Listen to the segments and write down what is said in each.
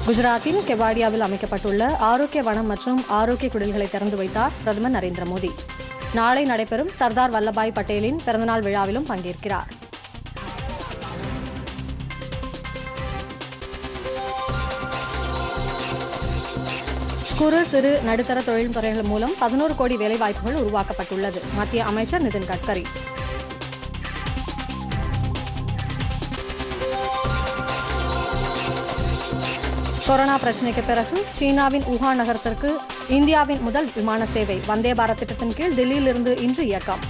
குஜராத்தின் கெவாடியாவில் அமைக்கப்பட்டுள்ள ஆரோக்கிய வனம் மற்றும் ஆரோக்கிய குடில்களை திறந்து வைத்தார் பிரதமர் நரேந்திர மோடி நாளை நடைபெறும் சர்தார் வல்லபாய் பட்டேலின் பிறந்தநாள் விழாவிலும் பங்கேற்கிறார் குறு சிறு நடுத்தர தொழில்துறைகள் மூலம் பதினோரு கோடி வேலைவாய்ப்புகள் உருவாக்கப்பட்டுள்ளது மத்திய அமைச்சர் நிதின் கட்கரி கொரோனா பிரச்சினைக்கு பிறகு சீனாவின் உஹான் நகரத்திற்கு இந்தியாவின் முதல் விமான சேவை வந்தே பாரத் திட்டத்தின் கீழ் தில்லியிலிருந்து இன்று இயக்கம்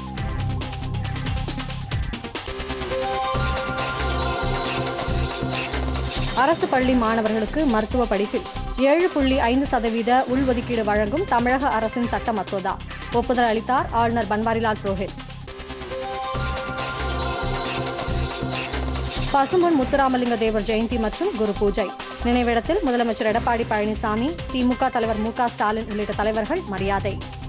அரசு பள்ளி மாணவர்களுக்கு மருத்துவ படிப்பில் ஏழு புள்ளி ஐந்து சதவீத உள்ஒதுக்கீடு வழங்கும் தமிழக அரசின் சட்ட மசோதா ஒப்புதல் அளித்தார் ஆளுநர் பன்வாரிலால் புரோஹித் பசும்பொன் முத்துராமலிங்க தேவர் ஜெயந்தி மற்றும் குரு பூஜை நினைவிடத்தில் முதலமைச்சர் எடப்பாடி பழனிசாமி திமுக தலைவர் மு க ஸ்டாலின் உள்ளிட்ட தலைவர்கள் மரியாதை